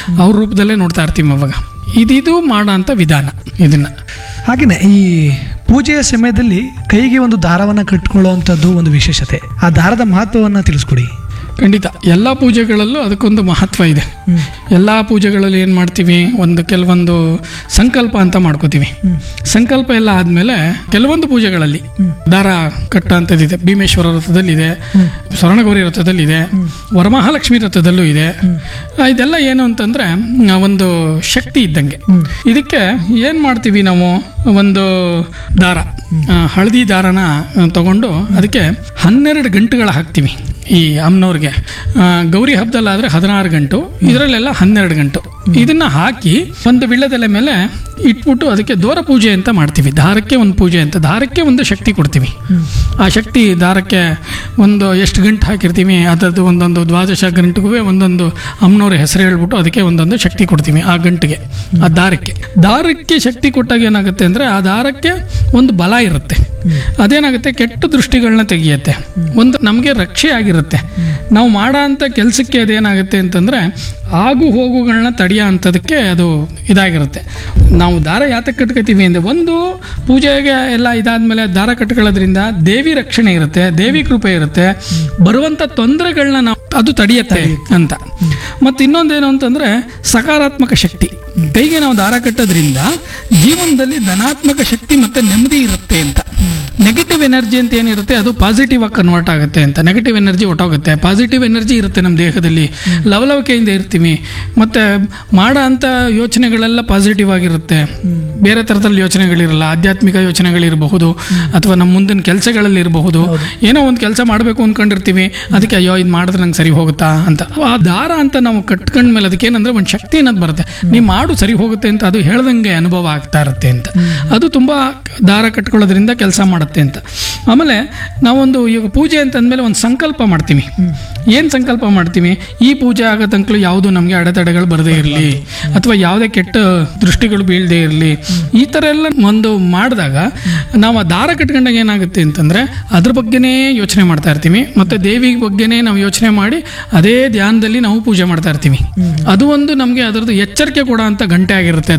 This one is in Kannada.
ಅವ್ರ ರೂಪದಲ್ಲೇ ನೋಡ್ತಾ ಇರ್ತೀವಿ ಅವಾಗ ಇದಿದು ಮಾಡೋ ಅಂಥ ವಿಧಾನ ಇದನ್ನ ಹಾಗೆಯೇ ಈ ಪೂಜೆಯ ಸಮಯದಲ್ಲಿ ಕೈಗೆ ಒಂದು ದಾರವನ್ನು ಕಟ್ಕೊಳ್ಳುವಂಥದ್ದು ಒಂದು ವಿಶೇಷತೆ ಆ ದಾರದ ಮಹತ್ವವನ್ನು ತಿಳಿಸ್ಕೊಡಿ ಖಂಡಿತ ಎಲ್ಲ ಪೂಜೆಗಳಲ್ಲೂ ಅದಕ್ಕೊಂದು ಮಹತ್ವ ಇದೆ ಎಲ್ಲ ಪೂಜೆಗಳಲ್ಲಿ ಏನು ಮಾಡ್ತೀವಿ ಒಂದು ಕೆಲವೊಂದು ಸಂಕಲ್ಪ ಅಂತ ಮಾಡ್ಕೋತೀವಿ ಸಂಕಲ್ಪ ಎಲ್ಲ ಆದಮೇಲೆ ಕೆಲವೊಂದು ಪೂಜೆಗಳಲ್ಲಿ ದಾರ ಕಟ್ಟ ಅಂಥದ್ದಿದೆ ಭೀಮೇಶ್ವರ ರಥದಲ್ಲಿದೆ ಸ್ವರ್ಣಗೌರಿ ರಥದಲ್ಲಿದೆ ವರಮಹಾಲಕ್ಷ್ಮಿ ರಥದಲ್ಲೂ ಇದೆ ಆ, ಇದೆಲ್ಲ ಏನು ಅಂತಂದ್ರೆ ಆ, ಒಂದು ಶಕ್ತಿ ಇದ್ದಂಗೆ ಇದಕ್ಕೆ ಏನು ಮಾಡ್ತೀವಿ ನಾವು ಒಂದು ದಾರ ಆ, ಹಳದಿ ದಾರನ ಆ, ತಗೊಂಡು ಅದಕ್ಕೆ ಹನ್ನೆರಡು ಗಂಟುಗಳ ಹಾಕ್ತೀವಿ ಈ ಅಮ್ಮನವ್ರಿಗೆ ಆ, ಗೌರಿ ಹಬ್ಬದಲ್ಲಾದ್ರೆ ಹದಿನಾರು ಗಂಟು ಇದರಲ್ಲೆಲ್ಲ ಹನ್ನೆರಡು ಗಂಟು ಇದನ್ನ ಹಾಕಿ ಒಂದು ವಿಳ್ಯದೆಲೆ ಮೇಲೆ ಇಟ್ಬಿಟ್ಟು ಅದಕ್ಕೆ ದೂರ ಪೂಜೆ ಅಂತ ಮಾಡ್ತೀವಿ ದಾರಕ್ಕೆ ಒಂದು ಪೂಜೆ ಅಂತ ದಾರಕ್ಕೆ ಒಂದು ಶಕ್ತಿ ಕೊಡ್ತೀವಿ ಆ ಶಕ್ತಿ ದಾರಕ್ಕೆ ಒಂದು ಎಷ್ಟು ಗಂಟು ಹಾಕಿರ್ತೀವಿ ಅದರದ್ದು ಒಂದೊಂದು ದ್ವಾದಶ ಗಂಟೆಗೂ ಒಂದೊಂದು ಅಮ್ಮನವ್ರ ಹೆಸರು ಹೇಳ್ಬಿಟ್ಟು ಅದಕ್ಕೆ ಒಂದೊಂದು ಶಕ್ತಿ ಕೊಡ್ತೀವಿ ಆ ಗಂಟಿಗೆ ಆ ದಾರಕ್ಕೆ ದಾರಕ್ಕೆ ಶಕ್ತಿ ಕೊಟ್ಟಾಗ ಏನಾಗುತ್ತೆ ಅಂದರೆ ಆ ದಾರಕ್ಕೆ ಒಂದು ಬಲ ಇರುತ್ತೆ ಅದೇನಾಗುತ್ತೆ ಕೆಟ್ಟ ದೃಷ್ಟಿಗಳನ್ನ ತೆಗೆಯುತ್ತೆ ಒಂದು ನಮಗೆ ರಕ್ಷೆ ಆಗಿರುತ್ತೆ ನಾವು ಮಾಡೋ ಅಂಥ ಕೆಲಸಕ್ಕೆ ಅದೇನಾಗುತ್ತೆ ಅಂತಂದರೆ ಆಗು ಹೋಗುಗಳನ್ನ ತಡೆಯೋ ಅಂಥದಕ್ಕೆ ಅದು ಇದಾಗಿರುತ್ತೆ ನಾವು ದಾರ ಯಾತಕ್ಕೆ ಕಟ್ಕೋತೀವಿ ಅಂದರೆ ಒಂದು ಪೂಜೆಗೆ ಎಲ್ಲ ಇದಾದ್ಮೇಲೆ ದಾರ ಕಟ್ಕೊಳ್ಳೋದ್ರಿಂದ ದೇವಿ ರಕ್ಷಣೆ ಇರುತ್ತೆ ದೇವಿ ಕೃಪೆ ಇರುತ್ತೆ ಬರುವಂಥ ತೊಂದರೆಗಳನ್ನ ನಾವು ಅದು ತಡೆಯುತ್ತೆ ಅಂತ ಮತ್ತು ಇನ್ನೊಂದೇನು ಅಂತಂದರೆ ಸಕಾರಾತ್ಮಕ ಶಕ್ತಿ ಕೈಗೆ ನಾವು ದಾರ ಕಟ್ಟೋದ್ರಿಂದ ಜೀವನದಲ್ಲಿ ಧನಾತ್ಮಕ ಶಕ್ತಿ ಮತ್ತು ನೆಮ್ಮದಿ ಇರುತ್ತೆ ಅಂತ ನೆಗೆಟಿವ್ ಎನರ್ಜಿ ಅಂತ ಏನಿರುತ್ತೆ ಅದು ಪಾಸಿಟಿವ್ ಆಗಿ ಕನ್ವರ್ಟ್ ಆಗುತ್ತೆ ಅಂತ ನೆಗೆಟಿವ್ ಎನರ್ಜಿ ಹೊಟ್ಟೋಗುತ್ತೆ ಪಾಸಿಟಿವ್ ಎನರ್ಜಿ ಇರುತ್ತೆ ನಮ್ಮ ದೇಹದಲ್ಲಿ ಲವಲವಿಕೆಯಿಂದ ಇರ್ತೀವಿ ಮತ್ತು ಮಾಡೋ ಅಂಥ ಯೋಚನೆಗಳೆಲ್ಲ ಪಾಸಿಟಿವ್ ಆಗಿರುತ್ತೆ ಬೇರೆ ಥರದಲ್ಲಿ ಯೋಚನೆಗಳಿರಲ್ಲ ಆಧ್ಯಾತ್ಮಿಕ ಯೋಚನೆಗಳಿರಬಹುದು ಅಥವಾ ನಮ್ಮ ಮುಂದಿನ ಕೆಲಸಗಳಲ್ಲಿ ಇರಬಹುದು ಏನೋ ಒಂದು ಕೆಲಸ ಮಾಡಬೇಕು ಅಂದ್ಕೊಂಡಿರ್ತೀವಿ ಅದಕ್ಕೆ ಅಯ್ಯೋ ಇದು ಮಾಡಿದ್ರೆ ನಂಗೆ ಸರಿ ಹೋಗುತ್ತಾ ಅಂತ ಆ ದಾರ ಅಂತ ನಾವು ಕಟ್ಕೊಂಡ್ಮೇಲೆ ಅದಕ್ಕೆ ಏನಂದ್ರೆ ಒಂದು ಶಕ್ತಿ ಅನ್ನೋದು ಬರುತ್ತೆ ನೀವು ಮಾಡು ಸರಿ ಹೋಗುತ್ತೆ ಅಂತ ಅದು ಹೇಳ್ದಂಗೆ ಅನುಭವ ಆಗ್ತಾ ಇರುತ್ತೆ ಅಂತ ಅದು ತುಂಬ ದಾರ ಕಟ್ಕೊಳ್ಳೋದ್ರಿಂದ ಕೆಲಸ ಮಾಡುತ್ತೆ ಅಂತ ಆಮೇಲೆ ನಾವೊಂದು ಈಗ ಪೂಜೆ ಅಂತ ಅಂದಮೇಲೆ ಒಂದು ಸಂಕಲ್ಪ ಮಾಡ್ತೀವಿ ಏನು ಸಂಕಲ್ಪ ಮಾಡ್ತೀವಿ ಈ ಪೂಜೆ ಆಗೋ ತನಕ ಯಾವುದು ನಮಗೆ ಅಡೆತಡೆಗಳು ಬರದೇ ಇರಲಿ ಅಥವಾ ಯಾವುದೇ ಕೆಟ್ಟ ದೃಷ್ಟಿಗಳು ಬೀಳದೇ ಇರಲಿ ಈ ಥರ ಎಲ್ಲ ಒಂದು ಮಾಡಿದಾಗ ನಾವು ಆ ದಾರ ಕಟ್ಕೊಂಡಾಗ ಏನಾಗುತ್ತೆ ಅಂತಂದರೆ ಅದ್ರ ಬಗ್ಗೆನೇ ಯೋಚನೆ ಮಾಡ್ತಾ ಇರ್ತೀವಿ ಮತ್ತು ದೇವಿ ಬಗ್ಗೆನೇ ನಾವು ಯೋಚನೆ ಮಾಡಿ ಅದೇ ಧ್ಯಾನದಲ್ಲಿ ನಾವು ಪೂಜೆ ಮಾಡ್ತಾ ಇರ್ತೀವಿ ಅದು ಒಂದು ನಮಗೆ ಅದರದ್ದು ಎಚ್ಚರಿಕೆ ಕೊಡೋ ಅಂಥ ಗಂಟೆ ಆಗಿರುತ್ತೆ